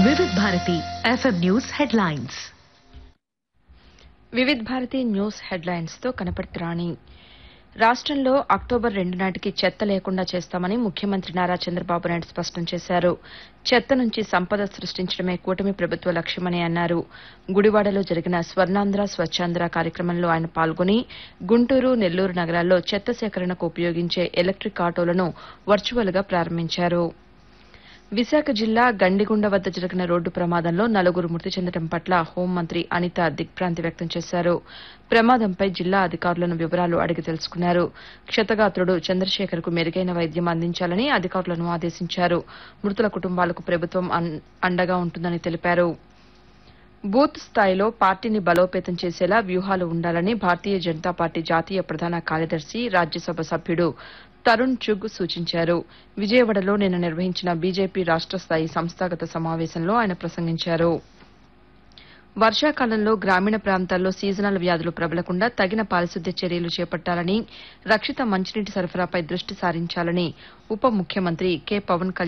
వివిధ Bharati FM news headlines Vividh Bharati news headlines తో కనపర్తి రాణి రాష్ట్రంలో అక్టోబర్ రెండు నాటికి చెత్త లేకుండా చేస్తామని ముఖ్యమంత్రి నారా చంద్రబాబు నాయుడు స్పష్టం చేశారు చెత్త నుంచి సంపద సృష్టించడమే కూటమి ప్రభుత్వ లక్ష్యమని అన్నారు గుడివాడలో జరిగిన స్వర్ణాంధ్ర స్వచ్ఛాంధ్ర కార్యక్రమంలో ఆయన పాల్గొని గుంటూరు నెల్లూరు నగరాల్లో చెత్త సేకరణకు ఉపయోగించే ఎలక్టిక్ ఆటోలను వర్చువల్ గా ప్రారంభించారు విశాఖ జిల్లా గండిగుండ వద్ద జరిగిన రోడ్డు ప్రమాదంలో నలుగురు మృతి చెందడం పట్ల హోంమంత్రి అనిత దిగ్భ్రాంతి వ్యక్తం చేశారు ప్రమాదంపై జిల్లా అధికారులను వివరాలు అడిగి తెలుసుకున్నారు క్షతగాత్రుడు చంద్రశేఖర్ కు మెరుగైన వైద్యం అందించాలని అధికారులను ఆదేశించారు మృతుల కుటుంబాలకు ప్రభుత్వం అన్- అండగా ఉంటుందని తెలిపారు బూత్ స్థాయిలో పార్టీని బలోపేతం చేసేలా వ్యూహాలు ఉండాలని భారతీయ జనతా పార్టీ జాతీయ ప్రధాన కార్యదర్శి రాజ్యసభ సభ్యుడు తరుణ్ చుగ్ సూచించారు విజయవాడలో నిన్న నిర్వహించిన బీజేపీ రాష్ట స్థాయి సంస్థాగత సమావేశంలో ఆయన ప్రసంగించారు వర్షాకాలంలో గ్రామీణ ప్రాంతాల్లో సీజనల్ వ్యాధులు ప్రబలకుండా తగిన పారిశుద్ధ్య చర్యలు చేపట్టాలని రక్షిత మంచినీటి సరఫరాపై దృష్టి సారించాలని ఉప ముఖ్యమంత్రి కె పవన్ కళ్యాణ్